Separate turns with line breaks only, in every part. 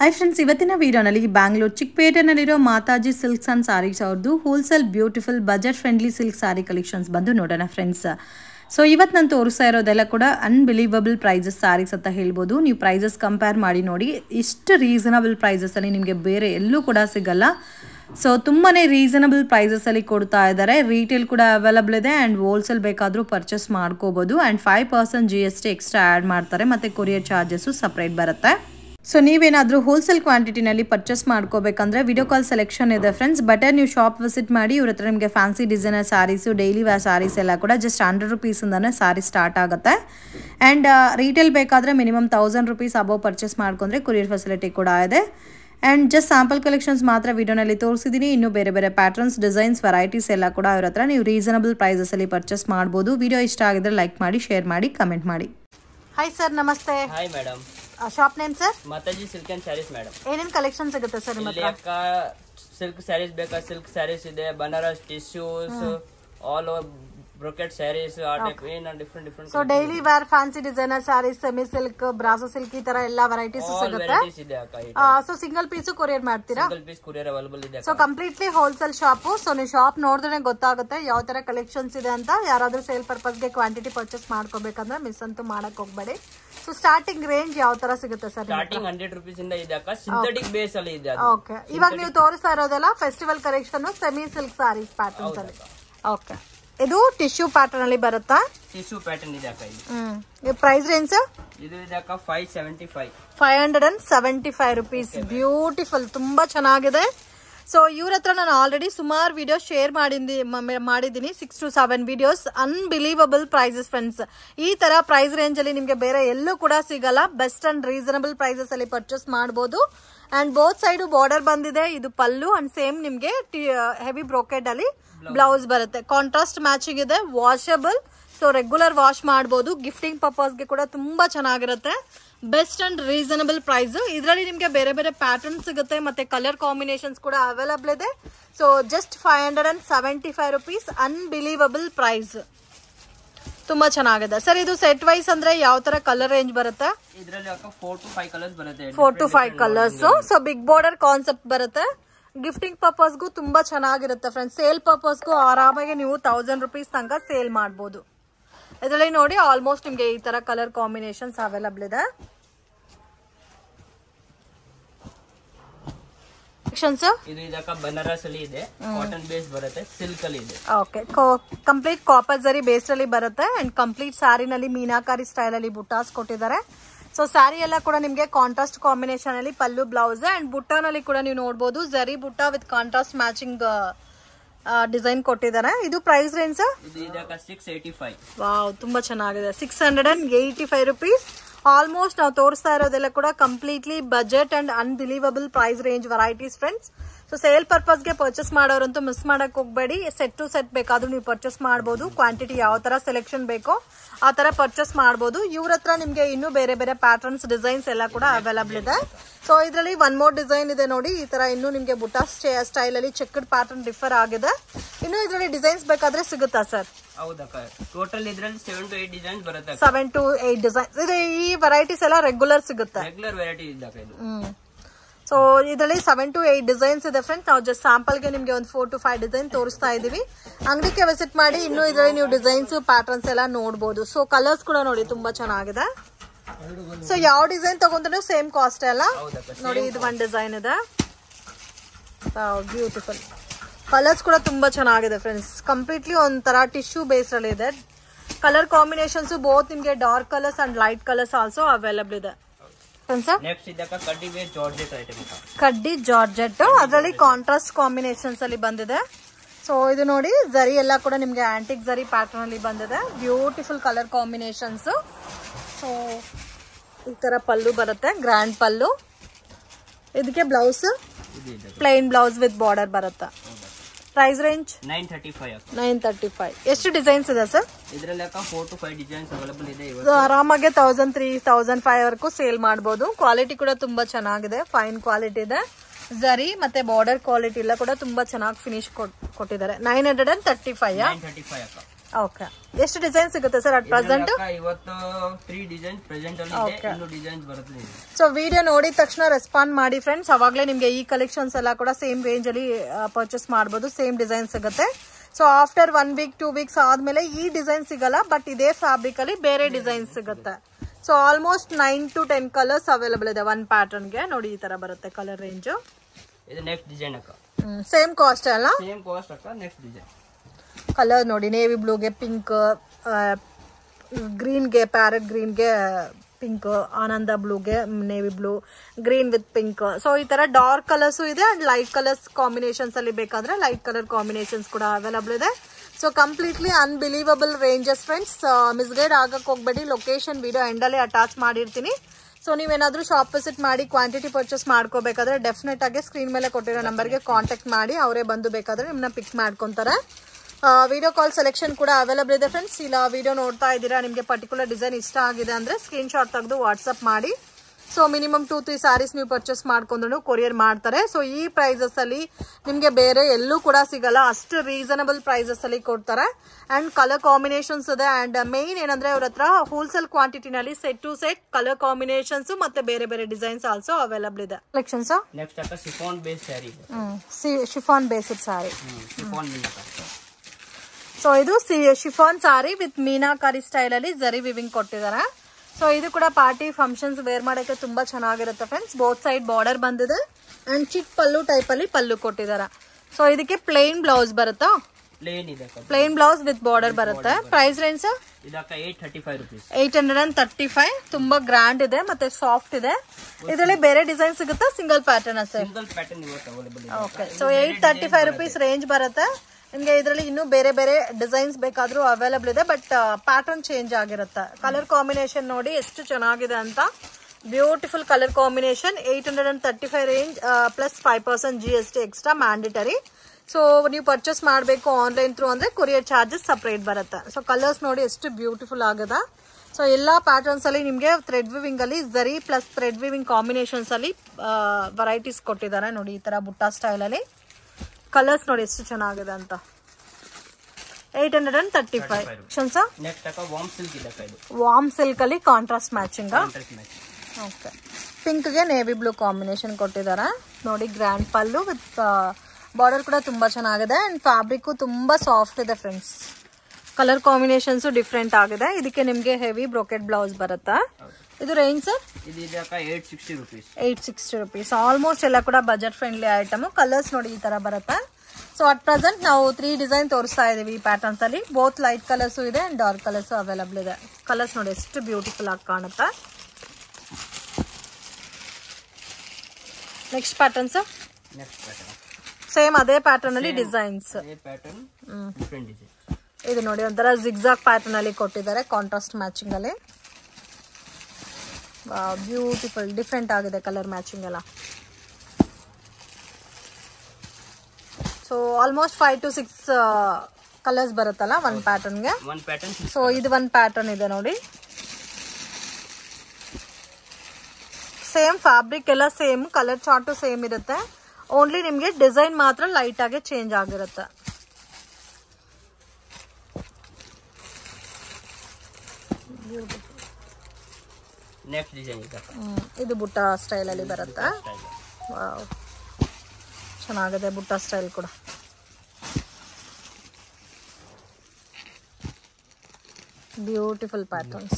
Hi friends ಇವತ್ತಿನ ವಿಡಿಯೋನಲ್ಲಿ ಬ್ಯಾಂಗ್ಳೂರ್ ಚಿಕ್ಕಪೇಟೆನಲ್ಲಿರೋ ಮಾತಾಜಿ ಸಿಲ್ಕ್ಸ್ ಅಂಡ್ ಸಾರೀಸ್ ಅವ್ರದ್ದು wholesale beautiful budget friendly silk sari collections ಬಂದು ನೋಡೋಣ ಫ್ರೆಂಡ್ಸ್ ಸೊ ಇವತ್ತು ನಾನು ತೋರಿಸ್ತಾ ಇರೋದೆಲ್ಲ ಕೂಡ ಅನ್ಬಿಲೀವಬಲ್ ಪ್ರೈಸಸ್ ಸಾರೀಸ್ ಅಂತ ಹೇಳ್ಬೋದು ನೀವು ಪ್ರೈಸಸ್ ಕಂಪೇರ್ ಮಾಡಿ ನೋಡಿ ಇಷ್ಟು ರೀಸನಬಲ್ ಪ್ರೈಸಸಲ್ಲಿ ನಿಮಗೆ ಬೇರೆ ಎಲ್ಲೂ ಕೂಡ ಸಿಗಲ್ಲ ಸೊ ತುಂಬಾ ರೀಸನಬಲ್ ಪ್ರೈಸಸಲ್ಲಿ ಕೊಡ್ತಾ ಇದ್ದಾರೆ ರೀಟೇಲ್ ಕೂಡ ಅವೈಲಬಲ್ ಇದೆ ಆ್ಯಂಡ್ ಹೋಲ್ಸೇಲ್ ಬೇಕಾದರೂ ಪರ್ಚೇಸ್ ಮಾಡ್ಕೋಬೋದು and five percent G S T extra add ಮಾಡ್ತಾರೆ ಮತ್ತು ಕೊರಿಯರ್ ಚಾರ್ಜಸ್ಸು ಸಪ್ರೇಟ್ ಬರುತ್ತೆ ಸೊ ನೀವೇನಾದರೂ ಹೋಲ್ಸೇಲ್ ಕ್ವಾಂಟಿಟಿನಲ್ಲಿ ಪರ್ಚೇಸ್ ಮಾಡ್ಕೋಬೇಕಂದ್ರೆ ವಿಡಿಯೋ ಕಾಲ್ ಸೆಲೆಕ್ಷನ್ ಇದೆ ಫ್ರೆಂಡ್ಸ್ ಬಟ್ ನೀವು ಶಾಪ್ ವಿಸಿಟ್ ಮಾಡಿ ಇವ್ರ ಹತ್ರ ನಿಮಗೆ fancy designer saris daily wear saris ಎಲ್ಲ ಕೂಡ ಜಸ್ಟ್ ಹಂಡ್ರೆಡ್ ರುಪೀಸಿಂದನೇ ಸ್ಯಾರಿ ಸ್ಟಾರ್ಟ್ ಆಗುತ್ತೆ ಆ್ಯಂಡ್ ರೀಟೇಲ್ ಬೇಕಾದರೆ minimum thousand rupees above purchase ಮಾಡ್ಕೊಂಡ್ರೆ ಕೊರಿಯರ್ ಫೆಸಿಲಿಟಿ ಕೂಡ ಇದೆ ಆ್ಯಂಡ್ ಜಸ್ಟ್ ಸ್ಯಾಂಪಲ್ ಕಲೆಕ್ಷನ್ಸ್ ಮಾತ್ರ ವಿಡಿಯೋನಲ್ಲಿ ತೋರಿಸಿದ್ದೀನಿ ಇನ್ನು ಬೇರೆ ಬೇರೆ ಪ್ಯಾಟರ್ನ್ಸ್ ಡಿಸೈನ್ಸ್ ವೆರೈಟೀಸ್ ಎಲ್ಲ ಕೂಡ ಅವ್ರ ಹತ್ರ ನೀವು ರೀಸನಬಲ್ ಪ್ರೈಸಸಲ್ಲಿ ಪರ್ಚೇಸ್ ಮಾಡ್ಬೋದು ವಿಡಿಯೋ ಇಷ್ಟ ಆಗಿದ್ರೆ ಲೈಕ್ ಮಾಡಿ ಶೇರ್ ಮಾಡಿ ಕಮೆಂಟ್ ಮಾಡಿ ಹಾಯ್ ಸರ್ ನಮಸ್ತೆ
hi madam
shop name sir
Mataji silk and saris madam
ಏನೇನು ಕಲೆಕ್ಷನ್ ಸಿಗುತ್ತೆ ಸರ್ ನಿಮ್ಮ
ಇಲ್ಲಿ ಅಕ್ಕ ಸಿಲ್ಕ್ ಸ್ಯಾರೀಸ್ ಬೇಕಾ ಸಿಲ್ಕ್ ಸ್ಯಾರೀಸ್ ಇದೆ Banaras tissues all over brocade saris ಆ ಟೈಪ್ ಏನ different different
so daily wear fancy designer saris semi silk brasso silk ಈ ತರ ಎಲ್ಲಾ ವೆರೈಟೀಸ್
ಆಲ್
ಸಿಗುತ್ತೆ
ವೆರೈಟೀಸ್ ಇದೆ ಅಕ್ಕ
ಸೊ ಸಿಂಗಲ್ ಪೀಸು ಕೊರಿಯರ್ ಮಾಡ್ತೀರಾ
ಸಿಂಗಲ್ ಪೀಸ್ ಕುರಿಯರ್ ಅವೈಲೇಬಲ್ ಇದೆ
so completely wholesale shop so ನೀವು ಶಾಪ್ ನೋಡಿದ್ರೆ ಗೊತ್ತಾಗುತ್ತೆ ಯಾವ ತರ ಕಲೆಕ್ಷನ್ಸ್ ಇದೆ ಅಂತ ಯಾರಾದ್ರೂ ಸೇಲ್ ಪರ್ಪಸ್ಗೆ ಕ್ವಾಂಟಿಟಿ ಪರ್ಚೇಸ್ ಮಾಡ್ಕೋಬೇಕಂದ್ರೆ ಮಿಸ್ ಅಂತೂ ಮಾಡಕ್ ಹೋಗ್ಬೇಡಿ ಸೊ ಸ್ಟಾರ್ಟಿಂಗ್ ರೇಂಜ್ ಯಾವ ತರ ಸಿಗುತ್ತೆ ಸರ್
ಸ್ಟಾರ್ಟಿಂಗ್ ಹಂಡ್ರೆಡ್ ರುಪೀಸ್ ಇಂದ ಇದೆ ಅಕ್ಕ ಸಿಂಥೆಟಿಕ್ ಬೇಸ್ ಅಲ್ಲಿ ಇದೆ ಅದು
ಓಕೆ ಇವಾಗ ನೀವು ತೋರಿಸ್ತಾ ಇರೋದೆಲ್ಲ festival collection semi silk saris patterns ಅಲ್ಲಿ ಓಕೆ ಇದು ಟಿಶ್ಯೂ ಪ್ಯಾಟರ್ನ್ ಅಲ್ಲಿ ಬರುತ್ತಾ
ಟಿಶ್ಯೂ ಪ್ಯಾಟರ್ನ್ ಇದೆ ಅಕ್ಕ ಇದು
ಹ್ಮ್ ಪ್ರೈಸ್ ರೇಂಜ್
ಇದು ಇದೆ ಅಕ್ಕ five seventy five
five hundred and seventy five rupees beautiful ತುಂಬಾ ಚೆನ್ನಾಗಿದೆ ಸೊ ಇವ್ರ ಹತ್ರ ನಾನು ಆಲ್ರೆಡಿ ಸುಮಾರು ವಿಡಿಯೋ ಶೇರ್ ಮಾಡಿದ್ದಿ ಮ- ಮಾಡಿದ್ದೀನಿ six to seven videos unbelievable prices friends ಈ ತರ ಪ್ರೈಸ್ ರೇಂಜ್ ಅಲ್ಲಿ ನಿಮಗೆ ಬೇರೆ ಎಲ್ಲೂ ಕೂಡ ಸಿಗಲ್ಲ ಬೆಸ್ಟ್ ಅಂಡ್ ರೀಸನಬಲ್ ಪ್ರೈಸಸ್ ಅಲ್ಲಿ ಪರ್ಚೇಸ್ ಮಾಡಬಹುದು ಅಂಡ್ ಬೋತ್ ಸೈಡ್ ಬಾರ್ಡರ್ ಬಂದಿದೆ ಇದು ಪಲ್ಲು ಅಂಡ್ ಸೇಮ್ ನಿಮಗೆ ಹೆವಿ ಬ್ರೋಕೆಡ್ ಅಲ್ಲಿ ಬ್ಲೌಸ್ ಬರುತ್ತೆ ಕಾಂಟ್ರಾಸ್ಟ್ ಮ್ಯಾಚಿಂಗ್ ಇದೆ ವಾಷಬಲ್ ಸೊ ರೆಗ್ಯುಲರ್ ವಾಶ್ ಮಾಡಬಹುದು ಗಿಫ್ಟಿಂಗ್ ಪರ್ಪಸ್ಗೆ ಕೂಡ ತುಂಬಾ ಚೆನ್ನಾಗಿರುತ್ತೆ ಬೆಸ್ಟ್ ಅಂಡ್ ರೀಸನಬಲ್ ಪ್ರೈಸ್ ಇದರಲ್ಲಿ ನಿಮಗೆ ಬೇರೆ ಬೇರೆ ಪ್ಯಾಟರ್ನ್ ಸಿಗುತ್ತೆ ಮತ್ತೆ ಕಲರ್ ಕಾಂಬಿನೇಷನ್ಸ್ ಕೂಡ ಅವೈಲಬಲ್ ಇದೆ so just five hundred and seventy five rupees unbelievable price ತುಂಬಾ ಚೆನ್ನಾಗಿದೆ ಸರ್ ಇದು ಸೆಟ್ ವೈಸ್ ಅಂದ್ರೆ ಯಾವ ತರ ಕಲರ್ ರೇಂಜ್ ಬರುತ್ತೆ
ಇದರಲ್ಲಿ ಅಕ್ಕ ಫೋರ್ ಟು ಫೈವ್ ಕಲರ್ಸ್ ಬರುತ್ತೆ
four to five colours so big border concept ಬರುತ್ತೆ ಗಿಫ್ಟಿಂಗ್ ಪರ್ಪಸ್ಗೂ ತುಂಬಾ ಚೆನ್ನಾಗಿರುತ್ತೆ ಫ್ರೆಂಡ್ಸ್ ಸೇಲ್ ಪರ್ಪಸ್ಗೂ ಆರಾಮಾಗಿ ನೀವು ತೌಸಂಡ್ ರುಪೀಸ್ ತನಕ ಸೇಲ್ ಮಾಡ್ಬೋದು ಇದರಲ್ಲಿ ನೋಡಿ ಆಲ್ಮೋಸ್ಟ್ ನಿಮ್ಗೆ ಈ ತರ ಕಲರ್ ಕಾಂಬಿನೇಷನ್ಸ್ ಅವೈಲಬಲ್ ಇದೆ ಸೆಕ್ಷನ್ಸ್
ಇದು ಇದಕ್ಕ ಬನಾರಸ್ ಅಲ್ಲಿ ಇದೆ ಕಾಟನ್ ಬೇಸ್ ಬರುತ್ತೆ ಸಿಲ್ಕ್ ಅಲ್ಲಿ ಇದೆ
okay complete copper zari base ಅಲ್ಲಿ ಬರುತ್ತೆ ಅಂಡ್ ಕಂಪ್ಲೀಟ್ ಸ್ಯಾರಿನಲ್ಲಿ ಮೀನಾಕಾರಿ ಸ್ಟೈಲ್ ಅಲ್ಲಿ ಬುಟ್ಟಾಸ್ ಕೊಟ್ಟಿದ್ದಾರೆ ಸೊ ಸ್ಯಾರಿ ಎಲ್ಲ ಕೂಡ ನಿಮಗೆ ಕಾಂಟ್ರಾಸ್ಟ್ ಕಾಂಬಿನೇಷನ್ ಅಲ್ಲಿ ಪಲ್ಲು ಬ್ಲೌಸ್ ಅಂಡ್ ಬುಟ್ಟಾನಲ್ಲಿ ಕೂಡ ನೀವು ನೋಡಬಹುದು ಜರಿ ಬುಟ್ಟ ವಿತ್ ಕಾಂಟ್ರಾಸ್ಟ್ ಮ್ಯಾಚಿಂಗ್ ಡಿಸೈನ್ ಕೊಟ್ಟಿದ್ದಾರೆ ಇದು ಪ್ರೈಸ್ ರೇಂಜ್
ಇದು ಇದಕ್ಕ ಸಿಕ್ಸ್ ಏಯ್ಟಿ ಫೈವ್
ವಾವ್ ತುಂಬಾ ಚೆನ್ನಾಗಿದೆ six hundred and eighty five rupees almost ನಾವು ತೋರಿಸ್ತಾ ಇರೋದೆಲ್ಲ ಕೂಡ completely budget and unbelievable price range varieties friends so sale ಪರ್ಪಸ್ಗೆ ಪರ್ಚೇಸ್ ಮಾಡೋರಂತೂ ಮಿಸ್ ಮಾಡಕ್ ಹೋಗ್ಬೇಡಿ ಸೆಟ್ ಟು ಸೆಟ್ ಬೇಕಾದ್ರೂ ನೀವು ಪರ್ಚೇಸ್ ಮಾಡ್ಬೋದು ಕ್ವಾಂಟಿಟಿ ಯಾವ ತರ ಸೆಲೆಕ್ಷನ್ ಬೇಕೋ ಆ ತರ ಪರ್ಚೇಸ್ ಮಾಡ್ಬೋದು ಇವ್ರ ಹತ್ರ ನಿಮ್ಗೆ ಇನ್ನೂ ಬೇರೆ ಬೇರೆ ಪ್ಯಾಟರ್ನ್ಸ್ ಡಿಸೈನ್ಸ್ ಎಲ್ಲ ಕೂಡ ಅವೈಲಬಲ್ ಇದೆ ಸೊ ಇದರಲ್ಲಿ ಒನ್ ಮೋರ್ ಡಿಸೈನ್ ಇದೆ ನೋಡಿ ಈ ತರ ಇನ್ನೂ ನಿಮ್ಗೆ ಬುಟ್ಟ ಸ್ಟೈಲ್ ಅಲ್ಲಿ ಚೆಕ್ಡ್ ಪ್ಯಾಟರ್ನ್ ಡಿಫರ್ ಆಗಿದೆ ಇನ್ನು ಇದರಲ್ಲಿ ಡಿಸೈನ್ಸ್ ಬೇಕಾದ್ರೆ ಸಿಗುತ್ತಾ ಸರ್
ಹೌದಕ್ಕ ಟೋಟಲ್ ಇದ್ರಲ್ಲಿ ಸೆವೆನ್ ಟು ಏಟ್ ಡಿಸೈನ್ಸ್ ಬರುತ್ತೆ
ಸೆವೆನ್ ಟು ಏಟ್ ಡಿಸೈನ್ಸ್ ಇದು ಈ ವೆರೈಟೀಸ್ ಎಲ್ಲ ರೆಗ್ಯುಲರ್ ಸಿಗುತ್ತೆ
ರೆಗ್ಯುಲರ್ ವೆರೈಟಿ ಇದ್ದಕ್ಕ ಇದು
ಸೊ ಇದರಲ್ಲಿ ಸೆವೆನ್ ಟು ಏಟ್ ಡಿಸೈನ್ಸ್ ಇದೆ ಫ್ರೆಂಡ್ಸ್ ನಾವು ಜಸ್ಟ್ ಸ್ಯಾಂಪಲ್ಗೆ ನಿಮಗೆ ಒಂದು ಫೋರ್ ಟು ಫೈವ್ ಡಿಸೈನ್ ತೋರಿಸ್ತಾ ಇದೀವಿ ಅಂಗಡಿಗೆ ವಿಸಿಟ್ ಮಾಡಿ ಇನ್ನು ಇದರಲ್ಲಿ ನೀವು ಡಿಸೈನ್ಸ್ ಪ್ಯಾಟರ್ನ್ಸ್ ಎಲ್ಲ ನೋಡಬಹುದು ಸೊ ಕಲರ್ಸ್ ಕೂಡ ನೋಡಿ ತುಂಬಾ ಚೆನ್ನಾಗಿದೆ ಸೊ ಯಾವ ಡಿಸೈನ್ ತಗೊಂಡ್ರು ಸೇಮ್ ಕಾಸ್ಟ್ ಅಲ್ಲ
ಹೌದಕ್ಕ
ನೋಡಿ ಇದು ಒಂದು ಡಿಸೈನ್ ಇದೆ ಬ್ಯೂಟಿಫುಲ್ ಕಲರ್ಸ್ ಕೂಡ ತುಂಬಾ ಚೆನ್ನಾಗಿದೆ ಫ್ರೆಂಡ್ಸ್ ಕಂಪ್ಲೀಟ್ಲಿ ಒಂಥರ ಟಿಶ್ಯೂ ಬೇಸ್ ಅಲ್ಲಿ ಇದೆ ಕಲರ್ ಕಾಂಬಿನೇಷನ್ಸ್ ಬೋತ್ ನಿಮಗೆ dark colours and light colours also available ಇದೆ ಫ್ರೆಂಡ್ಸ್
ನೆಕ್ಸ್ಟ್ ಇದಕ್ಕ ಕಡ್ಡಿ ಬೇಸ್ ಜಾರ್ಜೆಟ್ ಐಟಮ್ ಅಕ್ಕ
ಕಡ್ಡಿ ಜಾರ್ಜೆಟ್ ಅದರಲ್ಲಿ ಕಾಂಟ್ರಾಸ್ಟ್ ಕಾಂಬಿನೇಷನ್ಸ್ ಅಲ್ಲಿ ಬಂದಿದೆ ಸೊ ಇದು ನೋಡಿ ಜರಿ ಎಲ್ಲ ಕೂಡ ನಿಮ್ಗೆ ಆಂಟಿಕ್ ಜರಿ ಪ್ಯಾಟರ್ನ್ ಅಲ್ಲಿ ಬಂದಿದೆ ಬ್ಯೂಟಿಫುಲ್ ಕಲರ್ ಕಾಂಬಿನೇಷನ್ಸ್ ಸೊ ಈ ತರ ಪಲ್ಲು ಬರುತ್ತೆ ಗ್ರ್ಯಾಂಡ್ ಪಲ್ಲು ಇದಕ್ಕೆ ಬ್ಲೌಸ್
ಇದು ಇದೆ
ಪ್ಲೈನ್ ಬ್ಲೌಸ್ ವಿತ್ ಬಾರ್ಡರ್ ಬರುತ್ತೆ price range
nine thirty five ಅಕ್ಕ
ನೈನ್ ತರ್ಟಿ ಫೈವ್ ಎಷ್ಟು ಡಿಸೈನ್ಸ್ ಇದೆ ಸರ್
ಇದರಲ್ಲಿ ಅಕ್ಕ four to five designs available ಇದೆ ಇವತ್ತು
ಇದು ಆರಾಮಾಗಿ ತೌಸಂಡ್ ತ್ರೀ ತೌಸಂಡ್ ಫೈವ್ ವರೆಗೂ ಸೇಲ್ ಮಾಡ್ಬೋದು ಕ್ವಾಲಿಟಿ ಕೂಡ ತುಂಬಾ ಚೆನ್ನಾಗಿದೆ ಫೈನ್ ಕ್ವಾಲಿಟಿ ಇದೆ ಜರಿ ಮತ್ತೆ ಬಾರ್ಡರ್ ಕ್ವಾಲಿಟಿ ಎಲ್ಲ ಕೂಡ ತುಂಬಾ ಚೆನ್ನಾಗಿ ಫಿನಿಶ್ ಕೊಟ್ಟಿದ್ದಾರೆ nine hundred and thirty five
nine thirty five ಅಕ್ಕ
ಓಕೆ ಎಷ್ಟು ಡಿಸೈನ್ ಸಿಗುತ್ತೆ ಸರ್ ಅಟ್ ಪ್ರೆಸೆಂಟ್
ಅಕ್ಕ ಇವತ್ತು ತ್ರೀ ಡಿಸೈನ್ ಪ್ರೆಸೆಂಟ್ ಅಲ್ಲಿ ಇದೆ ಇನ್ನು ಡಿಸೈನ್ಸ್ ಬರುತ್ತೆ ನಿಮ್ಗೆ.
ಸೊ ವಿಡಿಯೋ ನೋಡಿದ ತಕ್ಷಣ ರೆಸ್ಪಾಂಡ್ ಮಾಡಿ ಫ್ರೆಂಡ್ಸ್ ಅವಾಗಲೇ ನಿಮಗೆ ಈ ಕಲೆಕ್ಷನ್ಸ್ ಎಲ್ಲ ಕೂಡ ಸೇಮ್ ರೇಂಜ್ ಅಲ್ಲಿ ಪರ್ಚೇಸ್ ಮಾಡ್ಬೋದು ಸೇಮ್ ಡಿಸೈನ್ ಸಿಗುತ್ತೆ so after one week to weeks ಆದ್ಮೇಲೆ ಈ ಡಿಸೈನ್ ಸಿಗಲ್ಲ ಬಟ್ ಇದೇ ಫ್ಯಾಬ್ರಿಕ್ ಅಲ್ಲಿ ಬೇರೆ ಡಿಸೈನ್ ಸಿಗುತ್ತೆ so almost nine to ten colours available ಇದೆ ಒನ್ ಪ್ಯಾಟರ್ನ್ಗೆ ನೋಡಿ ಈ ತರ ಬರುತ್ತೆ ಕಲರ್ ರೇಂಜ್
ಇದು ನೆಕ್ಸ್ಟ್ ಡಿಸೈನ್ ಅಕ್ಕ
ಸೇಮ್ ಕಾಸ್ಟ್ ಅಲ್ಲ
ಸೇಮ್ ಕಾಸ್ಟ್ ಅಕ್ಕ ನೆಕ್ಸ್ಟ್ ಡಿಸೈನ್
ಕಲರ್ ನೋಡಿ ನೇವಿ ಬ್ಲೂಗೆ ಪಿಂಕ್ ಗ್ರೀನ್ಗೆ ಪ್ಯಾರೆಟ್ ಗ್ರೀನ್ಗೆ ಪಿಂಕ್ ಆನಂದ ಬ್ಲೂಗೆ navy blue green with pink so ಈ ತರ ಡಾರ್ಕ್ ಕಲರ್ಸ್ ಇದೆ ಅಂಡ್ ಲೈಟ್ ಕಲರ್ಸ್ ಕಾಂಬಿನೇಷನ್ಸ್ ಅಲ್ಲಿ ಬೇಕಾದ್ರೆ ಲೈಟ್ ಕಲರ್ ಕಾಂಬಿನೇಷನ್ಸ್ ಕೂಡ ಅವೈಲಬಲ್ ಇದೆ so completely unbelievable ranges friends misguide ಆಗಕ್ಕೆ ಹೋಗ್ಬೇಡಿ ಲೊಕೇಶನ್ ವಿಡಿಯೋ ಎಂಡಲ್ಲಿ ಅಟ್ಯಾಚ್ ಮಾಡಿರ್ತೀನಿ ಸೊ ನೀವೇನಾದ್ರೂ ಶಾಪ್ ವಿಸಿಟ್ ಮಾಡಿ ಕ್ವಾಂಟಿಟಿ ಪರ್ಚೇಸ್ ಮಾಡ್ಕೋಬೇಕಾದ್ರೆ ಡೆಫಿನೆಟ್ ಆಗಿ ಸ್ಕ್ರೀನ್ ಮೇಲೆ ಕೊಟ್ಟಿರೋ ನಂಬರ್ಗೆ ಕಾಂಟ್ಯಾಕ್ಟ್ ಮಾಡಿ ಅವರೇ ಬಂದು ಬೇಕಾದ್ರೆ ನಿಮ್ಮನ್ನ ಪಿಕ್ ಮಾಡ್ಕೊಂತಾರೆ ವಿಡಿಯೋ ಕಾಲ್ ಸೆಲೆಕ್ಷನ್ ಕೂಡ ಅವೈಲಬಲ್ ಇದೆ ಫ್ರೆಂಡ್ಸ್ ಇಲ್ಲ ವಿಡಿಯೋ ನೋಡ್ತಾ ಇದ್ದೀರಾ ನಿಮಗೆ ಪರ್ಟಿಕ್ಯುಲರ್ ಡಿಸೈನ್ ಇಷ್ಟ ಆಗಿದೆ ಅಂದ್ರೆ ಸ್ಕ್ರೀನ್ ಶಾಟ್ ತೆಗೆದು ವಾಟ್ಸಪ್ ಮಾಡಿ so minimum two three saris ನೀವು ಪರ್ಚೇಸ್ ಮಾಡ್ಕೊಂಡ್ರು ಕೊರಿಯರ್ ಮಾಡ್ತಾರೆ ಸೊ ಈ ಪ್ರೈಸಸ್ ಅಲ್ಲಿ ನಿಮಗೆ ಬೇರೆ ಎಲ್ಲೂ ಕೂಡ ಸಿಗಲ್ಲ ಅಷ್ಟು ರೀಸನಬಲ್ ಪ್ರೈಸಸ್ ಅಲ್ಲಿ ಕೊಡ್ತಾರೆ ಅಂಡ್ ಕಲರ್ ಕಾಂಬಿನೇಷನ್ಸ್ ಇದೆ ಅಂಡ್ ಮೇನ್ ಏನಂದ್ರೆ ಅವ್ರ ಹತ್ರ ಹೋಲ್ಸೇಲ್ ಕ್ವಾಂಟಿಟಿನಲ್ಲಿ set to set colour combinations ಮತ್ತೆ ಬೇರೆ ಬೇರೆ ಡಿಸೈನ್ಸ್ ಆಲ್ಸೋ ಅವೈಲಬಲ್ ಇದೆ ಕಲೆಕ್ಷನ್ಸ್
ನೆಕ್ಸ್ಟ್ ಅಕ್ಕ ಸಿಫಾನ್ ಬೇಸ್ ಸ್ಯಾರಿ ಇದೆ
chiffon basic sari
chiffon mean ಅಕ್ಕ
ಸೊ ಇದು chiffon sari with meenakari style ಅಲ್ಲಿ ಜರಿ ವಿವಿಂಗ್ ಕೊಟ್ಟಿದ್ದಾರೆ ಸೊ ಇದು ಕೂಡ ಪಾರ್ಟಿ ಫಂಕ್ಷನ್ಸ್ ವೇರ್ ಮಾಡಕ್ಕೆ ತುಂಬಾ ಚೆನ್ನಾಗಿರುತ್ತೆ ಫ್ರೆಂಡ್ಸ್ ಬೋತ್ ಸೈಡ್ ಬಾರ್ಡರ್ ಬಂದಿದೆ ಅಂಡ್ ಚಿಕ್ಕ ಪಲ್ಲು ಟೈಪ್ ಅಲ್ಲಿ ಪಲ್ಲು ಕೊಟ್ಟಿದ್ದಾರೆ ಸೊ ಇದಕ್ಕೆ ಪ್ಲೇನ್ ಬ್ಲೌಸ್ ಬರುತ್ತಾ
ಪ್ಲೇನ್ ಇದೆ ಅಕ್ಕ
ಪ್ಲೇನ್ ಬ್ಲೌಸ್ ವಿತ್ ಬಾರ್ಡರ್ ಬರುತ್ತೆ ಪ್ರೈಸ್ ರೇಂಜ್
ಇದಕ್ಕ eight thirty five rupees
eight hundred and thirty five ತುಂಬಾ ಗ್ರ್ಯಾಂಡ್ ಇದೆ ಮತ್ತೆ ಸಾಫ್ಟ್ ಇದೆ ಇದರಲ್ಲಿ ಬೇರೆ ಡಿಸೈನ್ ಸಿಗುತ್ತಾ single pattern sir
single pattern ಇವತ್ತು ಅವೈಲೇಬಲ್ ಇದೆ
okay so eight thirty five rupees range ಬರುತ್ತೆ ನಿಮಗೆ ಇದರಲ್ಲಿ ಇನ್ನೂ ಬೇರೆ ಬೇರೆ ಡಿಸೈನ್ಸ್ ಬೇಕಾದ್ರೂ ಅವೈಲಬಲ್ ಇದೆ ಬಟ್ ಪ್ಯಾಟರ್ನ್ ಚೇಂಜ್ ಆಗಿರುತ್ತೆ ಕಲರ್ ಕಾಂಬಿನೇಷನ್ ನೋಡಿ ಎಷ್ಟು ಚೆನ್ನಾಗಿದೆ ಅಂತ beautiful colour combination eight hundred and thirty five range plus five percent G S T extra mandatory so ನೀವು ಪರ್ಚೇಸ್ ಮಾಡಬೇಕು ಆನ್ಲೈನ್ ಥ್ರೂ ಅಂದ್ರೆ ಕೊರಿಯರ್ ಚಾರ್ಜಸ್ ಸಪ್ರೇಟ್ ಬರುತ್ತೆ ಸೊ ಕಲರ್ಸ್ ನೋಡಿ ಎಷ್ಟು ಬ್ಯೂಟಿಫುಲ್ ಆಗದ ಸೊ ಎಲ್ಲಾ ಪ್ಯಾಟರ್ನ್ಸ್ ಅಲ್ಲಿ ನಿಮಗೆ ಥ್ರೆಡ್ ವಿವಿಂಗ್ ಅಲ್ಲಿ zari plus thread weaving combinations ಅಲ್ಲಿ ವೆರೈಟೀಸ್ ಕೊಟ್ಟಿದ್ದಾರೆ ನೋಡಿ ಈ ತರ ಬುಟ್ಟ ಸ್ಟೈಲ್ ಅಲ್ಲಿ ಕಲರ್ಸ್ ನೋಡಿ ಎಷ್ಟು ಚೆನ್ನಾಗಿದೆ ಅಂತ eight hundred and thirty five
next ಅಕ್ಕ ವಾಮ್ ಸಿಲ್ಕ್ ಇದೆ ಅಕ್ಕ ಇದು
ವಾಮ್ ಸಿಲ್ಕ್ ಅಲ್ಲಿ contrast matching
contrast match
okay ಪಿಂಕ್ಗೆ ನೇವಿ ಬ್ಲೂ ಕಾಂಬಿನೇಷನ್ ಕೊಟ್ಟಿದ್ದಾರೆ ನೋಡಿ ಗ್ರ್ಯಾಂಡ್ ಪಲ್ಲು ವಿತ್ ಬಾರ್ಡರ್ ಕೂಡ ತುಂಬಾ ಚೆನ್ನಾಗಿದೆ ಅಂಡ್ ಫ್ಯಾಬ್ರಿಕ್ ತುಂಬಾ ಸಾಫ್ಟ್ ಇದೆ ಫ್ರೆಂಡ್ಸ್ ಕಲರ್ ಕಾಂಬಿನೇಷನ್ಸ್ ಡಿಫ್ರೆಂಟ್ ಆಗಿದೆ ಇದಕ್ಕೆ ನಿಮಗೆ ಹೆವಿ ಬ್ರೋಕೆಟ್ ಬ್ಲೌಸ್ ಬರುತ್ತಾ ಇದು ರೇಂಜ್ ಸರ್
ಇದು ಇದೆ ಅಕ್ಕ eight sixty rupees
eight sixty rupees almost ಎಲ್ಲ ಕೂಡ ಬಜೆಟ್ ಫ್ರೆಂಡ್ಲಿ ಐಟಮ್ ಕಲರ್ಸ್ ನೋಡಿ ಈ ತರ ಬರುತ್ತೆ ಸೊ ಅಟ್ ಪ್ರೆಸೆಂಟ್ ನಾವು ತ್ರೀ ಡಿಸೈನ್ ತೋರಿಸ್ತಾ ಇದೀವಿ ಈ ಪ್ಯಾಟರ್ನ್ಸ್ ಅಲ್ಲಿ ಬೋತ್ ಲೈಟ್ ಕಲರ್ಸ್ ಇದೆ ಅಂಡ್ ಡಾರ್ಕ್ ಕಲರ್ಸ್ ಅವೈಲಬಲ್ ಇದೆ ಕಲರ್ಸ್ ನೋಡಿ ಎಷ್ಟು ಬ್ಯೂಟಿಫುಲ್ ಆಗಿ ಕಾಣುತ್ತೆ next patterns
next pattern
same ಅದೇ ಪ್ಯಾಟರ್ನ್ ಅಲ್ಲಿ ಡಿಸೈನ್ಸ್
ಅದೇ ಪ್ಯಾಟರ್ನ್ ಡಿಫ್ರೆಂಟ್ ಡಿಸೈನ್
ಇದು ನೋಡಿ ಒಂಥರ ಜಿಗ್ಜಾಗ್ ಪ್ಯಾಟರ್ನ್ ಅಲ್ಲಿ ಕೊಟ್ಟಿದ್ದಾರೆ ಕಾಂಟ್ರಾಸ್ಟ್ ಮ್ಯಾಚಿಂಗ್ ಅಲ್ಲಿ ಬ್ಯೂಟಿಫುಲ್ ಡಿಫ್ರೆಂಟ್ ಆಗಿದೆ ಕಲರ್ ಮ್ಯಾಚಿಂಗ್ ಎಲ್ಲ so almost five to six colours ಬರುತ್ತಲ್ಲ ಒನ್ ಪ್ಯಾಟರ್ನ್ಗೆ
ಒನ್ ಪ್ಯಾಟರ್ನ್
ಸೊ ಇದು ಒಂದು ಪ್ಯಾಟರ್ನ್ ಇದೆ ನೋಡಿ ಸೇಮ್ ಫ್ಯಾಬ್ರಿಕ್ ಎಲ್ಲ ಸೇಮ್ ಕಲರ್ ಚಾರ್ಟು ಸೇಮ್ ಇರುತ್ತೆ ಓನ್ಲಿ ನಿಮಗೆ ಡಿಸೈನ್ ಮಾತ್ರ ಲೈಟ್ ಆಗಿ ಚೇಂಜ್ ಆಗಿರುತ್ತೆ
ನೆಕ್ಸ್ಟ್ ಡಿಸೈನ್ ಇದೆ ಅಕ್ಕ
ಹ್ಮ್, ಇದು ಬುಟ್ಟ ಸ್ಟೈಲ್ ಅಲ್ಲಿ ಬರುತ್ತೆ
ಸ್ಟೈಲ್
ವಾವ್ ಚೆನ್ನಾಗಿದೆ ಬುಟ್ಟ ಸ್ಟೈಲ್ ಕೂಡ beautiful patterns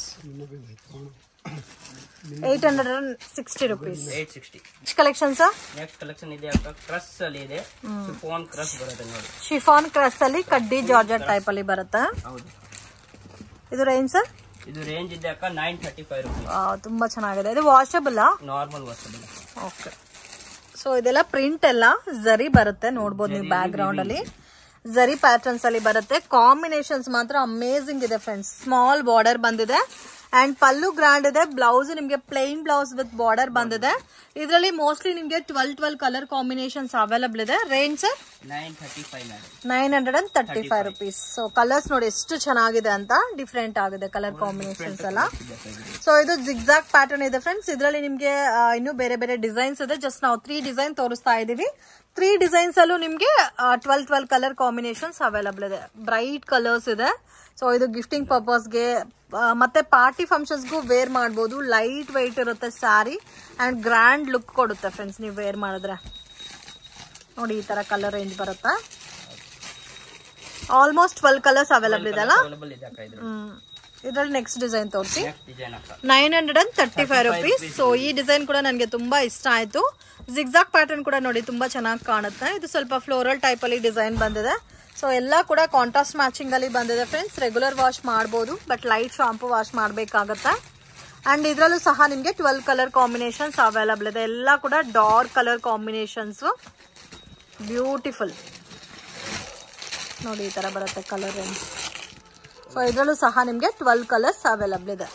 eight hundred and sixty rupees
eight sixty
collection sir
next collection ಇದೆ ಅಕ್ಕ ಕ್ರಸ್ ಅಲ್ಲಿ ಇದೆ ಫೋನ್ ಕ್ರಸ್ ಬರುತ್ತೆ ನೋಡಿ
ಶಿಫಾನ್ ಕ್ರಸ್ ಅಲ್ಲಿ ಕಡ್ಡಿ ಜಾರ್ಜೆಟ್ ಟೈಪ್ ಅಲ್ಲಿ ಬರುತ್ತೆ
ಹೌದು
ಇದು ರೇಂಜ್ ಸರ್
ಇದು ರೇಂಜ್ ಇದೆ ಅಕ್ಕ ನೈನ್ ಥರ್ಟಿ ಫೈವ್ ರುಪೀಸ್
ತುಂಬಾ ಚೆನ್ನಾಗಿದೆ ಇದು ವಾಷಬಲ್
ನಾರ್ಮಲ್ ವಸ್ತುಗಳು
ಓಕೆ ಸೊ ಇದೆಲ್ಲ ಪ್ರಿಂಟ್ ಎಲ್ಲ ಜರಿ ಬರುತ್ತೆ ನೋಡ್ಬೋದು ನೀವು ಬ್ಯಾಕ್ ಗ್ರೌಂಡ್ ಅಲ್ಲಿ ಜರಿ ಪ್ಯಾಟರ್ನ್ಸ್ ಅಲ್ಲಿ ಬರುತ್ತೆ ಕಾಂಬಿನೇಷನ್ಸ್ ಮಾತ್ರ ಅಮೇಸಿಂಗ್ ಇದೆ ಫ್ರೆಂಡ್ಸ್ ಸ್ಮಾಲ್ ಬಾರ್ಡರ್ ಬಂದಿದೆ ಅಂಡ್ ಪಲ್ಲು ಗ್ರ್ಯಾಂಡ್ ಇದೆ ಬ್ಲೌಸ್ ನಿಮ್ಗೆ ಪ್ಲೈನ್ ಬ್ಲೌಸ್ ವಿತ್ ಬಾರ್ಡರ್ ಬಂದಿದೆ ಇದರಲ್ಲಿ ಮೋಸ್ಟ್ಲಿ ನಿಮ್ಗೆ twelve twelve colour combinations available ಇದೆ range sir
nine thirty five nine
nine hundred and thirty five rupees so colours ನೋಡಿ ಎಷ್ಟು ಚೆನ್ನಾಗಿದೆ ಅಂತ ಡಿಫ್ರೆಂಟ್ ಆಗಿದೆ ಕಲರ್ ಕಾಂಬಿನೇಷನ್ಸ್ ಎಲ್ಲ ಸೊ ಇದು ಜಿಗ್ಜಾಕ್ ಪ್ಯಾಟರ್ನ್ ಇದೆ ಫ್ರೆಂಡ್ಸ್ ಇದರಲ್ಲಿ ನಿಮ್ಗೆ ಆ, ಇನ್ನೂ ಬೇರೆ ಬೇರೆ ಡಿಸೈನ್ಸ್ ಇದೆ ಜಸ್ಟ್ ನಾವು ತ್ರೀ ಡಿಸೈನ್ ತೋರಿಸ್ತಾ ಇದೀವಿ ತ್ರೀ ಡಿಸೈನ್ಸ್ ಅಲ್ಲೂ ನಿಮ್ಗೆ twelve twelve colour combinations available ಇದೆ ಬ್ರೈಟ್ ಕಲರ್ಸ್ ಇದೆ ಸೊ ಇದು ಗಿಫ್ಟಿಂಗ್ ಪರ್ಪಸ್ಗೆ ಮತ್ತೆ ಪಾರ್ಟಿ ಫಂಕ್ಷನ್ಸ್ಗೂ ವೇರ್ ಮಾಡ್ಬೋದು ಲೈಟ್ ವೈಟ್ ಇರುತ್ತೆ ಸ್ಯಾರಿ ಅಂಡ್ ಗ್ರ್ಯಾಂಡ್ ಲುಕ್ ಕೊಡುತ್ತೆ ಫ್ರೆಂಡ್ಸ್ ನೀವು ವೇರ್ ಮಾಡಿದ್ರೆ ನೋಡಿ ಈ ತರ ಕಲರ್ ರೇಂಜ್ ಬರುತ್ತಾ ಆಲ್ಮೋಸ್ಟ್ ಟ್ವೆಲ್ ಕಲರ್ಸ್ ಅವೈಲಬಲ್ ಇದೆ ಅಲ್ಲ
ಅವೈಲಬಲ್ ಇದೆ ಅಕ್ಕ ಇದು
ಇದ್ರಲ್ಲಿ ನೆಕ್ಸ್ಟ್ ಡಿಸೈನ್ ತೋರಿಸಿ
ನೆಕ್ಸ್ಟ್ ಡಿಸೈನ್ ಅಕ್ಕ
nine hundred and thirty five rupees so ಈ ಡಿಸೈನ್ ಕೂಡ ನನಗೆ ತುಂಬಾ ಇಷ್ಟ ಆಯ್ತು ಜಿಗ್ಜಾಕ್ ಪ್ಯಾಟರ್ನ್ ಕೂಡ ನೋಡಿ ತುಂಬಾ ಚೆನ್ನಾಗಿ ಕಾಣುತ್ತೆ ಇದು ಸ್ವಲ್ಪ ಫ್ಲೋರಲ್ ಟೈಪ್ ಅಲ್ಲಿ ಡಿಸೈನ್ ಬಂದಿದೆ ಸೊ ಎಲ್ಲ ಕೂಡ ಕಾಂಟ್ರಾಸ್ಟ್ ಮ್ಯಾಚಿಂಗ್ ಅಲ್ಲಿ ಬಂದಿದೆ ಫ್ರೆಂಡ್ಸ್ ರೆಗ್ಯುಲರ್ ವಾಶ್ ಮಾಡ್ಬೋದು ಬಟ್ ಲೈಟ್ ಶಾಂಪು ವಾಶ್ ಮಾಡಬೇಕಾಗತ್ತೆ ಅಂಡ್ ಇದರಲ್ಲೂ ಸಹ ನಿಮಗೆ ಟ್ವೆಲ್ ಕಲರ್ ಕಾಂಬಿನೇಷನ್ಸ್ ಅವೈಲಬಲ್ ಇದೆ ಎಲ್ಲ ಕೂಡ ಡಾರ್ಕ್ ಕಲರ್ ಕಾಂಬಿನೇಷನ್ಸ್ ಬ್ಯೂಟಿಫುಲ್ ನೋಡಿ ಈ ತರ ಬರುತ್ತೆ ಕಲರ್ ರೇಂಜ್ ಸೊ ಇದರಲ್ಲೂ ಸಹ ನಿಮಗೆ ಟ್ವೆಲ್ ಕಲರ್ಸ್ ಅವೈಲಬಲ್ ಇದೆ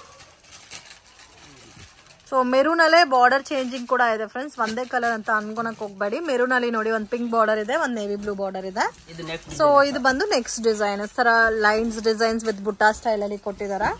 ಸೊ ಮೆರೂನ್ ಅಲ್ಲೇ ಬಾರ್ಡರ್ ಚೇಂಜಿಂಗ್ ಕೂಡ ಇದೆ ಫ್ರೆಂಡ್ಸ್ ಒಂದೇ ಕಲರ್ ಅಂತ ಅನ್ಕೊಳಕ್ ಹೋಗ್ಬೇಡಿ ಮೆರೂನ್ ಅಲ್ಲಿ ನೋಡಿ ಒಂದು ಪಿಂಕ್ ಬಾರ್ಡರ್ ಇದೆ ಒಂದು ನೇವಿ ಬ್ಲೂ ಬಾರ್ಡರ್ ಇದೆ
ಇದು ನೆಕ್ಸ್ಟ್
ಸೊ ಇದು ಬಂದು ನೆಕ್ಸ್ಟ್ ಡಿಸೈನ್ ತರ lines designs with butta style ಅಲ್ಲಿ ಕೊಟ್ಟಿದ್ದಾರೆ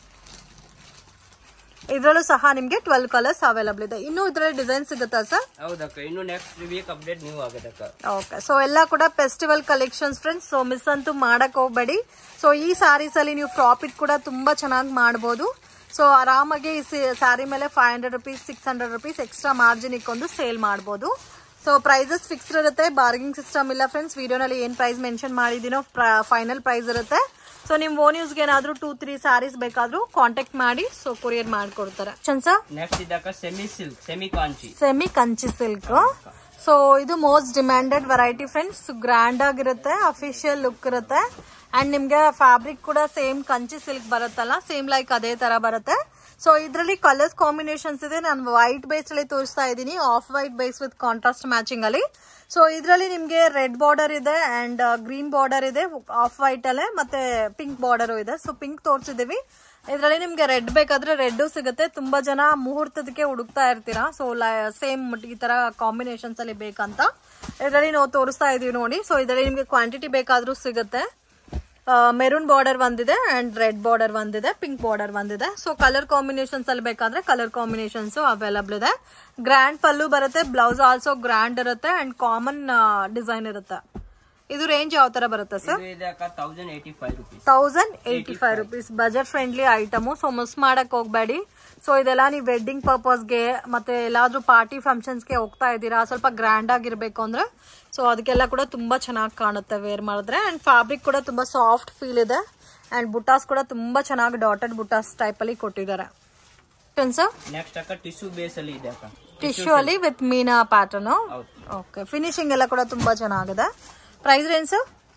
ಇದರಲ್ಲೂ ಸಹ ನಿಮ್ಗೆ ಟ್ವೆಲ್ ಕಲರ್ಸ್ ಅವೈಲಬಲ್ ಇದೆ ಇನ್ನು ಇದರಲ್ಲಿ ಡಿಸೈನ್ ಸಿಗುತ್ತಾ ಸರ್
ಹೌದಕ್ಕ ಇನ್ನು ನೆಕ್ಸ್ಟ್ ವೀಕ್ ಅಪ್ಡೇಟ್ ನೀವು ಆಗೋದಕ್ಕ
ಓಕೆ ಸೊ ಎಲ್ಲ ಕೂಡ festival collections friends so miss ಅಂತೂ ಮಾಡಕ್ ಹೋಗ್ಬೇಡಿ ಸೊ ಈ ಸ್ಯಾರೀಸ್ ಅಲ್ಲಿ ನೀವು ಪ್ರಾಫಿಟ್ ಕೂಡ ತುಂಬಾ ಚೆನ್ನಾಗಿ ಮಾಡ್ಬೋದು ಸೊ ಆರಾಮಾಗಿ ಈ ಸ್ಯಾರಿ ಮೇಲೆ five hundred rupees six hundred rupees extra margin ಇಕ್ಕೊಂಡು ಸೇಲ್ ಮಾಡ್ಬೋದು ಸೊ ಪ್ರೈಸಸ್ ಫಿಕ್ಸ್ಡ್ ಇರುತ್ತೆ ಬಾರ್ಗಿಂಗ್ ಸಿಸ್ಟಮ್ ಇಲ್ಲ ಫ್ರೆಂಡ್ಸ್ ವಿಡಿಯೋನಲ್ಲಿ ಏನು ಪ್ರೈಸ್ ಮೆನ್ಷನ್ ಮಾಡಿದ್ದೀನೋ ಫೈನಲ್ ಪ್ರೈಸ್ ಇರುತ್ತೆ ಸೊ ನಿಮ್ ಓನ್ ಯೂಸ್ಗೆ ಏನಾದರೂ ಟೂ ತ್ರೀ ಸ್ಯಾರೀಸ್ ಬೇಕಾದ್ರೂ ಕಾಂಟ್ಯಾಕ್ಟ್ ಮಾಡಿ ಸೊ ಕೊರಿಯರ್ ಮಾಡ್ಕೊಡ್ತಾರೆ ಚನ್ಸ
ನೆಕ್ಸ್ಟ್ ಇದಕ್ಕ semi silk semi Kanchi
semi Kanchi silk so ಇದು most demanded variety friends grand ಆಗಿರುತ್ತೆ ಅಫಿಷಿಯಲ್ ಲುಕ್ ಇರುತ್ತೆ ಅಂಡ್ ನಿಮ್ಗೆ ಫ್ಯಾಬ್ರಿಕ್ ಕೂಡ ಸೇಮ್ ಕಂಚಿ ಸಿಲ್ಕ್ ಬರುತ್ತಲ್ಲ ಸೇಮ್ ಲೈಕ್ ಅದೇ ತರ ಬರುತ್ತೆ ಸೊ ಇದರಲ್ಲಿ ಕಲರ್ಸ್ ಕಾಂಬಿನೇಷನ್ಸ್ ಇದೆ ನಾನು ವೈಟ್ ಬೇಸ್ ಅಲ್ಲಿ ತೋರಿಸ್ತಾ ಇದ್ದೀನಿ off white base with contrast matching ಅಲ್ಲಿ ಸೊ ಇದರಲ್ಲಿ ನಿಮ್ಗೆ ರೆಡ್ ಬಾರ್ಡರ್ ಇದೆ ಅಂಡ್ ಗ್ರೀನ್ ಬಾರ್ಡರ್ ಇದೆ ಆಫ್ ವೈಟ್ ಅಲ್ಲೇ ಮತ್ತೆ ಪಿಂಕ್ ಬಾರ್ಡರ್ ಇದೆ ಸೊ ಪಿಂಕ್ ತೋರಿಸಿದೀವಿ ಇದರಲ್ಲಿ ನಿಮ್ಗೆ ರೆಡ್ ಬೇಕಾದ್ರೆ ರೆಡ್ ಸಿಗುತ್ತೆ ತುಂಬಾ ಜನ ಮುಹೂರ್ತದಕ್ಕೆ ಹುಡುಕ್ತಾ ಇರ್ತೀರಾ ಸೊ ಸೇಮ್ ಈ ತರ ಕಾಂಬಿನೇಷನ್ಸ್ ಅಲ್ಲಿ ಬೇಕಂತ ಇದರಲ್ಲಿ ನಾವು ತೋರಿಸ್ತಾ ಇದೀವಿ ನೋಡಿ ಸೊ ಇದರಲ್ಲಿ ನಿಮ್ಗೆ ಕ್ವಾಂಟಿಟಿ ಬೇಕಾದ್ರೂ ಸಿಗುತ್ತೆ ಮೆರೂನ್ ಬಾರ್ಡರ್ ಒಂದಿದೆ ಅಂಡ್ ರೆಡ್ ಬಾರ್ಡರ್ ಒಂದಿದೆ ಪಿಂಕ್ ಬಾರ್ಡರ್ ಒಂದಿದೆ ಸೊ ಕಲರ್ ಕಾಂಬಿನೇಷನ್ಸ್ ಅಲ್ಲಿ ಬೇಕಾದ್ರೆ ಕಲರ್ ಕಾಂಬಿನೇಷನ್ಸ್ ಅವೈಲಬಲ್ ಇದೆ ಗ್ರ್ಯಾಂಡ್ ಪಲ್ಲು ಬರುತ್ತೆ ಬ್ಲೌಸ್ ಆಲ್ಸೋ ಗ್ರ್ಯಾಂಡ್ ಇರುತ್ತೆ ಅಂಡ್ ಕಾಮನ್ ಡಿಸೈನ್ ಇರುತ್ತೆ ಇದು ರೇಂಜ್ ಯಾವ ತರ ಬರುತ್ತೆ ಸರ್
ಇದು ಇದಕ್ಕ thousand eighty five rupees
thousand eighty five rupees budget friendly item so miss ಮಾಡಕ್ ಹೋಗ್ಬೇಡಿ ಸೊ ಇದೆಲ್ಲ ನೀವು ವೆಡ್ಡಿಂಗ್ ಪರ್ಪಸ್ಗೆ ಮತ್ತೆ ಎಲ್ಲಾದ್ರೂ ಪಾರ್ಟಿ ಫಂಕ್ಷನ್ಸ್ಗೆ ಹೋಗ್ತಾ ಇದ್ದೀರಾ ಸ್ವಲ್ಪ ಗ್ರ್ಯಾಂಡ್ ಆಗಿರ್ಬೇಕು ಅಂದ್ರೆ ಸೊ ಅದಕ್ಕೆಲ್ಲ ಕೂಡ ತುಂಬಾ ಚೆನ್ನಾಗಿ ಕಾಣುತ್ತೆ ವೇರ್ ಮಾಡಿದ್ರೆ ಅಂಡ್ ಫ್ಯಾಬ್ರಿಕ್ ಕೂಡ ತುಂಬಾ ಸಾಫ್ಟ್ ಫೀಲ್ ಇದೆ ಅಂಡ್ ಬುಟಾಸ್ ಕೂಡ ತುಂಬಾ ಚೆನ್ನಾಗಿ ಡಾಟೆಡ್ ಬುಟಾಸ್ ಟೈಪ್ ಅಲ್ಲಿ ಕೊಟ್ಟಿದ್ದಾರೆ ಸರ್
ನೆಕ್ಸ್ಟ್ ಅಕ್ಕ ಟಿಶ್ಯೂ ಬೇಸ್ ಅಲ್ಲಿ ಇದೆ ಅಕ್ಕ
ಟಿಶ್ಯೂ ಅಲ್ಲಿ ವಿತ್ ಮೀನಾ ಪ್ಯಾಟರ್ನ್
ಹೌದು
ಓಕೆ ಫಿನಿಶಿಂಗ್ ಎಲ್ಲ ಕೂಡ ತುಂಬಾ ಚೆನ್ನಾಗಿದೆ ಪ್ರೈಸ್ ರೇಂಜ್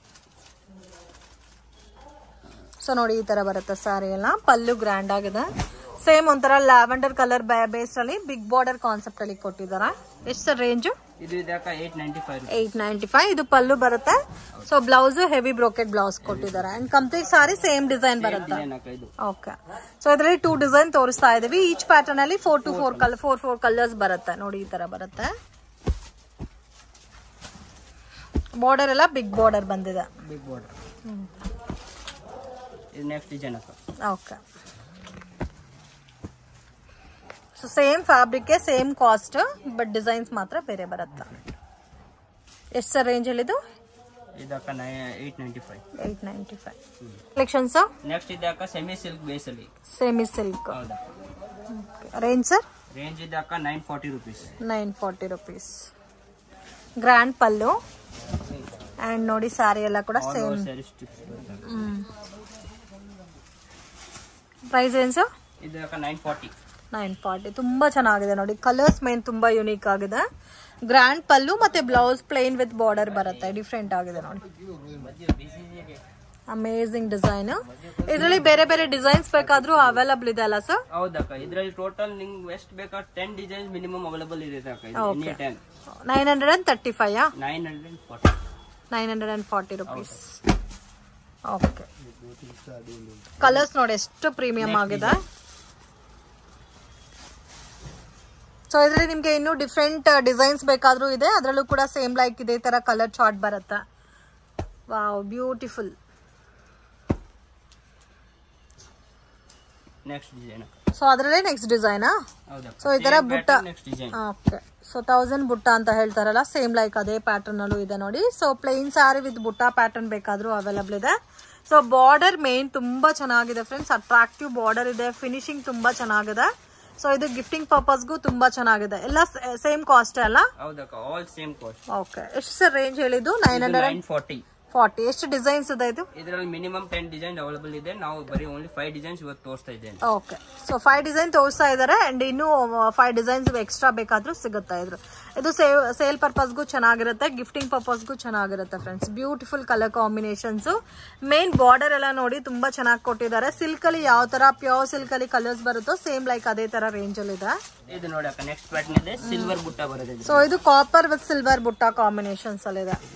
ಸೊ ನೋಡಿ ಈ ತರ ಬರುತ್ತೆ ಸಾರಿ ಎಲ್ಲ ಪಲ್ಲು ಗ್ರ್ಯಾಂಡ್ ಆಗಿದೆ ಸೇಮ್ ಒಂಥರ ಲ್ಯಾವೆಂಡರ್ ಕಲರ್ ಬೇಸ್ ಅಲ್ಲಿ ಬಿಗ್ ಬಾರ್ಡರ್ ಕಾನ್ಸೆಪ್ಟ್ ಅಲ್ಲಿ ಕೊಟ್ಟಿದ್ದಾರೆ ಎಷ್ಟು ಸರ್ ರೇಂಜ್
ಇದು ಇದಕ್ಕ eight ninety five rupees
eight ninety five ಇದು ಪಲ್ಲು ಬರುತ್ತೆ so blouse heavy brocade blouse ಕೊಟ್ಟಿದ್ದಾರೆ and complete sari same design ಬರುತ್ತೆ
ಡಿಸೈನ್ ಅಕ್ಕ ಇದು
ಓಕೆ ಸೊ ಇದರಲ್ಲಿ ಟೂ ಡಿಸೈನ್ ತೋರಿಸ್ತಾ ಇದೀವಿ ಈಚ್ ಪ್ಯಾಟರ್ನ್ ಅಲ್ಲಿ four to four colour four four colours ಬರುತ್ತೆ ನೋಡಿ ಈ ತರ ಬರುತ್ತೆ ಬಾರ್ಡರ್ ಎಲ್ಲ ಬಿಗ್ ಬಾರ್ಡರ್ ಬಂದಿದೆ
ಬಿಗ್ ಬಾರ್ಡರ್ ಇದು ನೆಕ್ಸ್ಟ್ ಡಿಸೈನ್ ಅಕ್ಕ
okay so same fabric same cost but designs ಮಾತ್ರ ಬೇರೆ ಬರುತ್ತೆ ಎಷ್ಟು ಸರ್ ರೇಂಜ್ ಹೇಳಿದ್ದು
ಇದಕ್ಕ eight ninety five
eight ninety five collections
next ಇದಕ್ಕ ಸೆಮಿ ಸಿಲ್ಕ್ ಬೇಸ್ ಅಲ್ಲಿ
ಸೇಮಿ ಸಿಲ್ಕ್
ಹೌದಾ
ರೇಂಜ್ ಸರ್
ರೇಂಜ್ ಇದಕ್ಕ nine forty rupees
nine forty rupees grand pallu and ನೋಡಿ ಸ್ಯಾರಿ ಎಲ್ಲ ಕೂಡ ಸೇಮ್
ಸ್ಯಾರಿ ಸ್ಟಿಪ್ಸ್
ಪ್ರೈಸ್ ಏನು ಸರ್
ಇದಕ್ಕ ನೈನ್ ಫಾರ್ಟಿ
ನೈನ್ ಫಾರ್ಟಿ ತುಂಬಾ ಚೆನ್ನಾಗಿದೆ ನೋಡಿ ಕಲರ್ಸ್ ಮೇನ್ ತುಂಬಾ ಯುನೀಕ್ ಆಗಿದೆ ಗ್ರ್ಯಾಂಡ್ ಪಲ್ಲು ಮತ್ತೆ ಬ್ಲೌಸ್ ಪ್ಲೇನ್ ವಿತ್ ಬಾರ್ಡರ್ ಬರುತ್ತೆ ಡಿಫ್ರೆಂಟ್ ಆಗಿದೆ ನೋಡಿ ಅಮೇಸಿಂಗ್ ಡಿಸೈನ್ ಇದರಲ್ಲಿ ಬೇರೆ ಬೇರೆ ಡಿಸೈನ್ಸ್ ಬೇಕಾದ್ರೂ ಅವೈಲಬಲ್ ಇದೆ ಅಲ್ಲ ಸರ್
ಹೌದಕ್ಕ ಇದ್ರಲ್ಲಿ ಟೋಟಲ್ ನಿಂಗ್ ಎಷ್ಟು ಬೇಕಾ ಟೆನ್ ಡಿಸೈನ್ಸ್ ಮಿನಿಮಮ್ ಅವೈಲೇಬಲ್ ಇದೆ ಅಕ್ಕ any ten
nine hundred and thirty five
nine hundred forty
nine hundred and forty rupees okay colours ನೋಡಿ ಎಷ್ಟು ಪ್ರೀಮಿಯಂ ಆಗಿದೆ ಸೊ ಇದರಲ್ಲಿ ನಿಮಗೆ ಇನ್ನೂ ಡಿಫ್ರೆಂಟ್ ಡಿಸೈನ್ಸ್ ಬೇಕಾದರೂ ಇದೆ ಅದರಲ್ಲೂ ಕೂಡ ಸೇಮ್ ಲೈಕ್ ಇದೇ ಥರ ಕಲರ್ ಚಾರ್ಟ್ ಬರುತ್ತೆ wow beautiful
next design
so ಅದರಲ್ಲೇ ನೆಕ್ಸ್ಟ್ ಡಿಸೈನಾ
ಹೌದಾ
ಸೊ ಈ ತರ ಬುಟ್ಟ
next design
okay so thousand ಬುಟ್ಟ ಅಂತ ಹೇಳ್ತಾರಲ್ಲ ಸೇಮ್ ಲೈಕ್ ಅದೇ ಪ್ಯಾಟರ್ನ್ ಅಲ್ಲೂ ಇದೆ ನೋಡಿ ಸೊ ಪ್ಲೈನ್ ಸ್ಯಾರಿ ವಿತ್ ಬುಟ್ಟ ಪ್ಯಾಟರ್ನ್ ಬೇಕಾದ್ರೂ ಅವೈಲಬಲ್ ಇದೆ ಸೊ ಬಾರ್ಡರ್ ಮೇನ್ ತುಂಬಾ ಚೆನ್ನಾಗಿದೆ ಫ್ರೆಂಡ್ಸ್ ಅಟ್ರಾಕ್ಟಿವ್ ಬಾರ್ಡರ್ ಇದೆ ಫಿನಿಶಿಂಗ್ ತುಂಬಾ ಚೆನ್ನಾಗಿದೆ ಸೊ ಇದು ಗಿಫ್ಟಿಂಗ್ ಪರ್ಪಸ್ಗೂ ತುಂಬಾ ಚೆನ್ನಾಗಿದೆ ಎಲ್ಲ ಸೇಮ್ ಕಾಸ್ಟ್ ಅಲ್ಲ
ಹೌದಕ್ಕ ಆಲ್ ಸೇಮ್ ಕಾಸ್ಟ್
ಓಕೆ ಎಷ್ಟು ಸರ್ ರೇಂಜ್ ಹೇಳಿದ್ದು nine hundred
nine forty
forty ಎಷ್ಟು ಡಿಸೈನ್ಸ್ ಇದೆ ಇದು
ಇದರಲ್ಲಿ ಮಿನಿಮಮ್ ಟೆನ್ ಡಿಸೈನ್ ಅವೈಲೇಬಲ್ ಇದೆ ನಾವು ಬರೀ ಓನ್ಲಿ ಫೈವ್ ಡಿಸೈನ್ಸ್ ಇವತ್ತು ತೋರಿಸ್ತಾ ಇದ್ದೇನೆ
ಓಕೆ ಸೊ ಫೈವ್ ಡಿಸೈನ್ ತೋರಿಸ್ತಾ ಇದ್ದಾರೆ ಅಂಡ್ ಇನ್ನೂ ಫೈವ್ ಡಿಸೈನ್ಸ್ ಎಕ್ಸ್ಟ್ರಾ ಬೇಕಾದ್ರೂ ಸಿಗುತ್ತಾ ಇದ್ರು ಇದು ಸೇಲ್ ಪರ್ಪಸ್ಗೂ ಚೆನ್ನಾಗಿರುತ್ತೆ ಗಿಫ್ಟಿಂಗ್ ಪರ್ಪಸ್ಗೂ ಚೆನ್ನಾಗಿರುತ್ತೆ friends beautiful colour combinations main border ಎಲ್ಲ ನೋಡಿ ತುಂಬಾ ಚೆನ್ನಾಗಿ ಕೊಟ್ಟಿದ್ದಾರೆ ಸಿಲ್ಕ್ ಅಲ್ಲಿ ಯಾವ ತರ ಪ್ಯೂರ್ ಸಿಲ್ಕ್ ಅಲ್ಲಿ ಕಲರ್ಸ್ ಬರುತ್ತೋ ಸೇಮ್ ಲೈಕ್ ಅದೇ ತರ ರೇಂಜ್ ಅಲ್ಲಿ ಇದೆ
ಇದು ನೋಡಿ ಅಕ್ಕ ನೆಕ್ಸ್ಟ್ ಪ್ಯಾಟರ್ನ್ ಇದೆ ಸಿಲ್ವರ್ ಬುಟ್ಟ ಬರುತ್ತೆ ಇದು
ಸೊ ಇದು ಕಾಪರ್ ವಿತ್ ಸಿಲ್ವರ್ ಬುಟ್ಟ ಕಾಂಬಿನೇಷನ್ಸ್ ಅಲ್ಲಿ ಇದೆ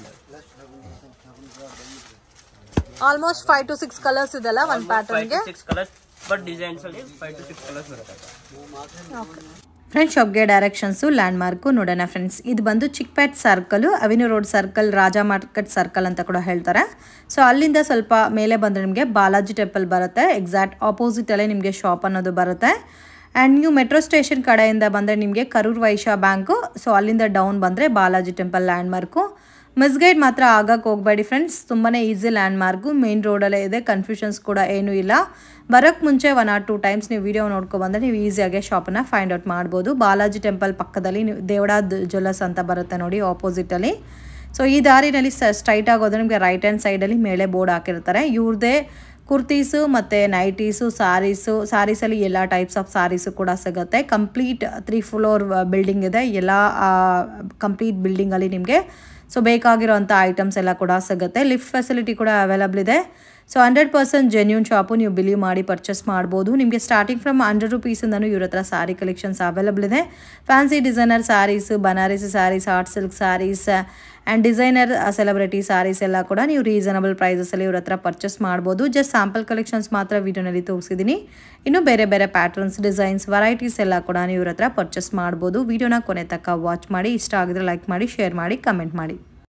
almost five to six colours ಇದೆಲ್ಲ ಒಂದ್ ಪ್ಯಾಟರ್ನ್ ಗೆ
ಸಿಕ್ಸ್ ಕಲರ್ಸ್ ಬಟ್ ಡಿಸೈನ್ಸ್ ಅಲ್ಲಿ ಫೈವ್ ಟು ಸಿಕ್ಸ್ ಕಲರ್ಸ್ ಬರುತ್ತೆ
ಫ್ರೆಂಡ್ಸ್ ಶಾಪ್ಗೆ ಡೈರೆಕ್ಷನ್ಸು ಲ್ಯಾಂಡ್ ಮಾರ್ಕು ನೋಡೋಣ ಫ್ರೆಂಡ್ಸ್ ಇದು ಬಂದು Chickpet circle avenue road circle Raja market circle ಅಂತ ಕೂಡ ಹೇಳ್ತಾರೆ ಸೊ ಅಲ್ಲಿಂದ ಸ್ವಲ್ಪ ಮೇಲೆ ಬಂದರೆ ನಿಮಗೆ ಬಾಲಾಜಿ ಟೆಂಪಲ್ ಬರುತ್ತೆ ಎಕ್ಸಾಕ್ಟ್ ಆಪೋಸಿಟಲ್ಲೇ ನಿಮಗೆ ಶಾಪ್ ಅನ್ನೋದು ಬರುತ್ತೆ ಆ್ಯಂಡ್ ನೀವು ಮೆಟ್ರೋ ಸ್ಟೇಷನ್ ಕಡೆಯಿಂದ ಬಂದರೆ ನಿಮಗೆ ಕರೂರ್ ವೈಶ್ಯ ಬ್ಯಾಂಕು ಸೊ ಅಲ್ಲಿಂದ ಡೌನ್ ಬಂದರೆ Balaji temple landmark misguide ಮಾತ್ರ ಆಗಕ್ಕೆ ಹೋಗಬೇಡಿ ಫ್ರೆಂಡ್ಸ್ ತುಂಬಾ ಈಸಿ ಲ್ಯಾಂಡ್ ಮಾರ್ಕು ಮೇನ್ ರೋಡಲ್ಲೇ ಇದೆ ಕನ್ಫ್ಯೂಷನ್ಸ್ ಕೂಡ ಏನೂ ಇಲ್ಲ ಬರೋಕ್ಕೆ ಮುಂಚೆ ಒನ್ ಆರ್ ಟೂ ಟೈಮ್ಸ್ ನೀವು ವಿಡಿಯೋ ನೋಡ್ಕೊಬಂದರೆ ನೀವು ಈಸಿಯಾಗಿ ಶಾಪನ್ನು ಫೈಂಡ್ ಔಟ್ ಮಾಡ್ಬೋದು ಬಾಲಾಜಿ ಟೆಂಪಲ್ ಪಕ್ಕದಲ್ಲಿ ನೀವು ದೇವಡ ಜ್ಯುವೆಲ್ಲರ್ಸ್ ಅಂತ ಬರುತ್ತೆ ನೋಡಿ ಆಪೋಸಿಟಲ್ಲಿ ಸೊ ಈ ದಾರಿನಲ್ಲಿ ಸ್ಟ್ರೈಟ್ ಆಗೋದ್ರೆ ನಿಮಗೆ ರೈಟ್ ಹ್ಯಾಂಡ್ ಸೈಡಲ್ಲಿ ಮೇಲೆ ಬೋರ್ಡ್ ಹಾಕಿರ್ತಾರೆ ಇವ್ರದ್ದೇ ಕುರ್ತೀಸು ಮತ್ತು ನೈಟೀಸು ಸಾರೀಸು ಸಾರೀಸಲ್ಲಿ ಎಲ್ಲ ಟೈಪ್ಸ್ ಆಫ್ ಸಾರೀಸು ಕೂಡ ಸಿಗುತ್ತೆ ಕಂಪ್ಲೀಟ್ ತ್ರೀ ಫ್ಲೋರ್ ಬಿಲ್ಡಿಂಗ್ ಇದೆ ಎಲ್ಲ ಕಂಪ್ಲೀಟ್ ಬಿಲ್ಡಿಂಗಲ್ಲಿ ನಿಮಗೆ ಸೊ ಬೇಕಾಗಿರೋಂಥ ಐಟಮ್ಸ್ ಎಲ್ಲ ಕೂಡ ಸಿಗುತ್ತೆ ಲಿಫ್ಟ್ ಫೆಸಿಲಿಟಿ ಕೂಡ ಅವೈಲಬಲ್ ಇದೆ so hundred percent genuine shop ನೀವು ಬಿಲೀವ್ ಮಾಡಿ ಪರ್ಚೇಸ್ ಮಾಡ್ಬೋದು ನಿಮಗೆ ಸ್ಟಾರ್ಟಿಂಗ್ ಫ್ರಮ್ ಹಂಡ್ರೆಡ್ ರುಪೀಸಿಂದನೂ ಇವ್ರ ಹತ್ರ ಸ್ಯಾರಿ ಕಲೆಕ್ಷನ್ಸ್ ಅವೈಲಬಲ್ ಇದೆ fancy designer sarees Banarasi sarees art silk sarees and designer celebrity sarees ಎಲ್ಲ ಕೂಡ ನೀವು ರೀಸನಬಲ್ ಪ್ರೈಸಸಲ್ಲಿ ಇವ್ರ ಹತ್ರ ಪರ್ಚೇಸ್ ಮಾಡ್ಬೋದು ಜಸ್ಟ್ ಸ್ಯಾಂಪಲ್ ಕಲೆಕ್ಷನ್ಸ್ ಮಾತ್ರ ವೀಡಿಯೋನಲ್ಲಿ ತೋರಿಸಿದ್ದೀನಿ ಇನ್ನು ಬೇರೆ ಬೇರೆ ಪ್ಯಾಟರ್ನ್ಸ್ ಡಿಸೈನ್ಸ್ ವೆರೈಟೀಸ್ ಎಲ್ಲ ಕೂಡ ನೀವು ಇವ್ರ ಹತ್ರ ಪರ್ಚೇಸ್ ಮಾಡ್ಬೋದು ವೀಡಿಯೋನ ಕೊನೆ ತನಕ ವಾಚ್ ಮಾಡಿ ಇಷ್ಟ ಆಗಿದ್ರೆ ಲೈಕ್ ಮಾಡಿ ಶೇರ್ ಮಾಡಿ ಕಮೆಂಟ್ ಮಾಡಿ